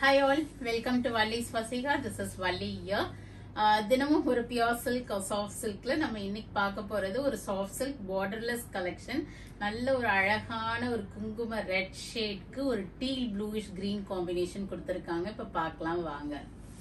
Hi all welcome to Valli's Vasika this is Valli here தினமும் ஒரு pure silk soft சில்க்ல நம்ம இன்னைக்கு பார்க்க போறது ஒரு சாஃப்ட் சில்க் பார்டர்லெஸ் கலெக்ஷன் நல்ல ஒரு அழகான ஒரு குங்கும ரெட் ஷேட்க்கு ஒரு டீல் ப்ளூயிஷ் கிரீன் காம்பினேஷன் கொடுத்துருக்காங்க இப்ப பார்க்கலாம் வாங்க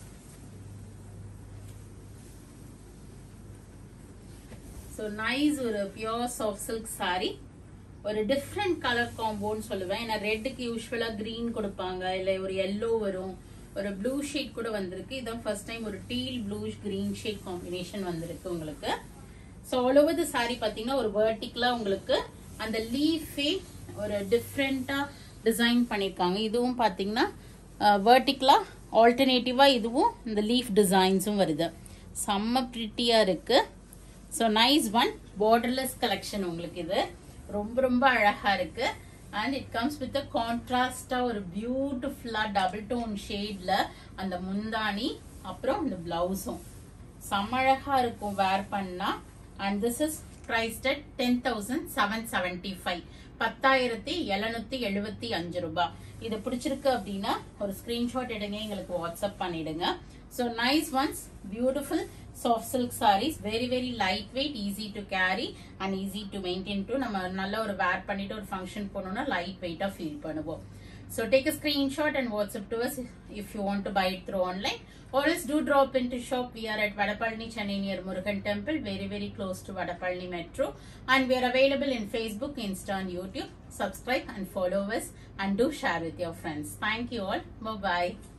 ஸோ நைஸ் ஒரு பியோர் சாஃப்ட் சில்க் saree ஒரு டிஃப்ரெண்ட் கலர் காம்போன்னு சொல்லுவேன் ஏன்னா ரெட்டுக்கு யூஸ்வலா கிரீன் கொடுப்பாங்க இல்ல ஒரு எல்லோ வரும் ஒரு ப்ளூ ஷேட் கூட வந்திருக்கு இதான் ஃபர்ஸ்ட் டைம் ஒரு teal bluish green shade combination வந்திருக்கு உங்களுக்கு so all over the sari பார்த்தீங்கன்னா ஒரு வேர்ட்டிக்கலா உங்களுக்கு அந்த லீஃபே ஒரு டிஃப்ரெண்டா டிசைன் பண்ணியிருக்காங்க இதுவும் பார்த்தீங்கன்னா வேர்ட்டிக்கலா ஆல்டர்னேட்டிவா இதுவும் இந்த லீஃப் டிசைன்ஸும் வருது செம்ம ப்ரிட்டியா இருக்கு so nice one borderless collection உங்களுக்கு இது ரொம்ப ரொம்ப அழகா இருக்கு அண்ட் இட் கம்ஸ் வித் கான்ட்ராஸ்டா ஒரு பியூட்டிஃபுல்லா டபுள் டோன் ஷேட்ல அந்த முந்தானி அப்புறம் இந்த பிளவுஸும் செம்ம அழகா இருக்கும் வேர் பண்ணா and this is priced at ten thousand seven seventy five பத்தாயிரத்தி எழுநூத்தி எழுபத்தி அஞ்சு ரூபாய் இது பிடிச்சிருக்கு அப்படின்னா ஒரு ஸ்கிரீன்ஷாட் எடுங்க எங்களுக்கு வாட்ஸ்அப் பண்ணிடுங்க so nice ones beautiful soft silk saris very very light weight easy to carry and easy to maintain to நம்ம நல்ல ஒரு வேர் பண்ணிட்டு ஒரு ஃபங்க்ஷன் போனோம்னா லைட் வெயிட்டா ஃபீல் பண்ணுவோம் So take a screenshot and WhatsApp to us if, if you want to buy it through online. Or else do drop into shop. We are at Vadapalni, Chennai near Murugan Temple, very very close to Vadapalni Metro. And we are available in Facebook, Insta and YouTube. Subscribe and follow us and do share with your friends. Thank you all. Bye bye.